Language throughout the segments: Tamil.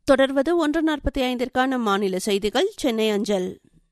தொடர்வது ஒன்று நாற்பத்தி ஐந்திற்கான மாநில செய்திகள் சென்னை அஞ்சல்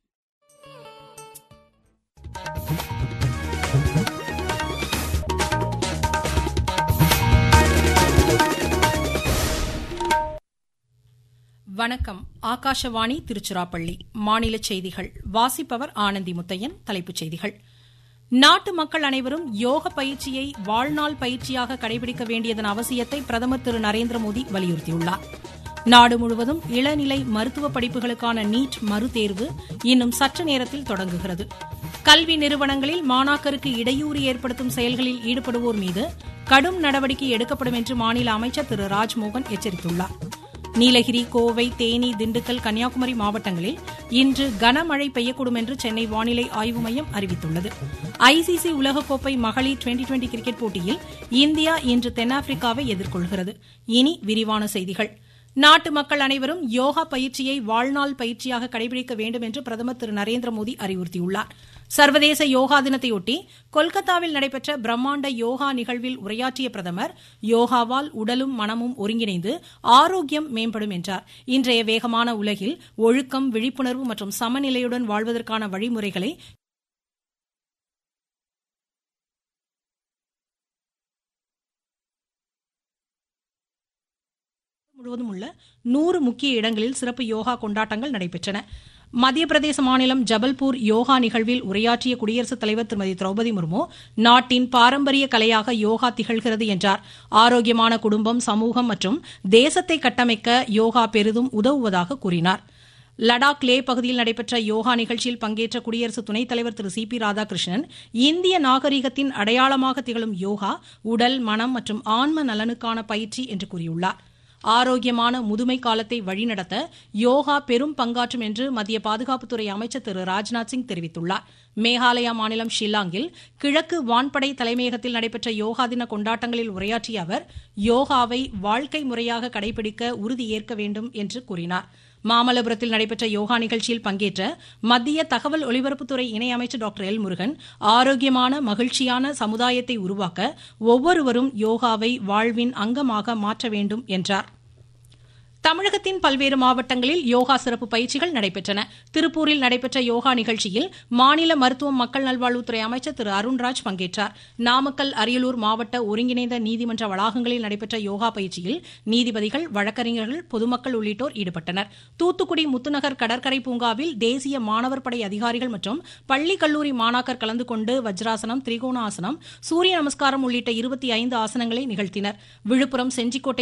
வணக்கம் ஆகாஷவாணி திருச்சிராப்பள்ளி மாநில செய்திகள் வாசிப்பவர் ஆனந்தி முத்தையன் தலைப்புச் செய்திகள் நாட்டு மக்கள் அனைவரும் யோக பயிற்சியை வாழ்நாள் பயிற்சியாக கடைபிடிக்க வேண்டியதன் அவசியத்தை பிரதமர் திரு நரேந்திர மோடி வலியுறுத்தியுள்ளார் நாடு முழுவதும் இளநிலை மருத்துவ படிப்புகளுக்கான நீட் மறுதேர்வு இன்னும் சற்று நேரத்தில் தொடங்குகிறது கல்வி நிறுவனங்களில் மாணாக்கருக்கு இடையூறு ஏற்படுத்தும் செயல்களில் ஈடுபடுவோர் மீது கடும் நடவடிக்கை எடுக்கப்படும் என்று மாநில அமைச்சர் திரு ராஜ்மோகன் எச்சரித்துள்ளார் நீலகிரி கோவை தேனி திண்டுக்கல் கன்னியாகுமரி மாவட்டங்களில் இன்று கனமழை பெய்யக்கூடும் என்று சென்னை வானிலை ஆய்வு மையம் அறிவித்துள்ளது ஐசிசி உலகக்கோப்பை மகளிர் டுவெண்டி டுவெண்டி கிரிக்கெட் போட்டியில் இந்தியா இன்று தென்னாப்பிரிக்காவை எதிர்கொள்கிறது இனி விரிவான செய்திகள் நாட்டு மக்கள் அனைவரும் யோகா பயிற்சியை வாழ்நாள் பயிற்சியாக கடைபிடிக்க வேண்டும் என்று பிரதமர் திரு நரேந்திர மோடி அறிவுறுத்தியுள்ளார் சர்வதேச யோகா தினத்தையொட்டி கொல்கத்தாவில் நடைபெற்ற பிரம்மாண்ட யோகா நிகழ்வில் உரையாற்றிய பிரதமர் யோகாவால் உடலும் மனமும் ஒருங்கிணைந்து ஆரோக்கியம் மேம்படும் என்றார் இன்றைய வேகமான உலகில் ஒழுக்கம் விழிப்புணர்வு மற்றும் சமநிலையுடன் வாழ்வதற்கான வழிமுறைகளை முழுவதும் உள்ள நூறு முக்கிய இடங்களில் சிறப்பு யோகா கொண்டாட்டங்கள் நடைபெற்றன மத்திய பிரதேச மாநிலம் ஜபல்பூர் யோகா நிகழ்வில் உரையாற்றிய குடியரசுத் தலைவர் திருமதி திரௌபதி முர்மு நாட்டின் பாரம்பரிய கலையாக யோகா திகழ்கிறது என்றார் ஆரோக்கியமான குடும்பம் சமூகம் மற்றும் தேசத்தை கட்டமைக்க யோகா பெரிதும் உதவுவதாக கூறினார் லடாக் லே பகுதியில் நடைபெற்ற யோகா நிகழ்ச்சியில் பங்கேற்ற குடியரசு துணைத் தலைவர் திரு சி பி ராதாகிருஷ்ணன் இந்திய நாகரிகத்தின் அடையாளமாக திகழும் யோகா உடல் மனம் மற்றும் ஆன்ம நலனுக்கான பயிற்சி என்று கூறியுள்ளார் ஆரோக்கியமான முதுமை காலத்தை வழிநடத்த யோகா பெரும் பங்காற்றும் என்று மத்திய பாதுகாப்புத்துறை அமைச்சர் திரு ராஜ்நாத் சிங் தெரிவித்துள்ளார் மேகாலயா மாநிலம் ஷில்லாங்கில் கிழக்கு வான்படை தலைமையகத்தில் நடைபெற்ற யோகா தின கொண்டாட்டங்களில் உரையாற்றிய அவர் யோகாவை வாழ்க்கை முறையாக கடைபிடிக்க உறுதியேற்க வேண்டும் என்று கூறினார் மாமல்லபுரத்தில் நடைபெற்ற யோகா நிகழ்ச்சியில் பங்கேற்ற மத்திய தகவல் ஒலிபரப்புத்துறை இணையமைச்சர் டாக்டர் எல் முருகன் ஆரோக்கியமான மகிழ்ச்சியான சமுதாயத்தை உருவாக்க ஒவ்வொருவரும் யோகாவை வாழ்வின் அங்கமாக மாற்ற வேண்டும் என்றார் தமிழகத்தின் பல்வேறு மாவட்டங்களில் யோகா சிறப்பு பயிற்சிகள் நடைபெற்றன திருப்பூரில் நடைபெற்ற யோகா நிகழ்ச்சியில் மாநில மருத்துவம் மக்கள் நல்வாழ்வுத்துறை அமைச்சர் திரு அருண்ராஜ் பங்கேற்றார் நாமக்கல் அரியலூர் மாவட்ட ஒருங்கிணைந்த நீதிமன்ற வளாகங்களில் நடைபெற்ற யோகா பயிற்சியில் நீதிபதிகள் வழக்கறிஞர்கள் பொதுமக்கள் உள்ளிட்டோர் ஈடுபட்டனர் தூத்துக்குடி முத்துநகர் கடற்கரை பூங்காவில் தேசிய மாணவர் படை அதிகாரிகள் மற்றும் பள்ளி கல்லூரி மாணாக்கர் கலந்து கொண்டு வஜ்ராசனம் திரிகோணாசனம் சூரிய நமஸ்காரம் உள்ளிட்ட இருபத்தி ஐந்து ஆசனங்களை நிகழ்த்தினர் விழுப்புரம் செஞ்சிக்கோட்டை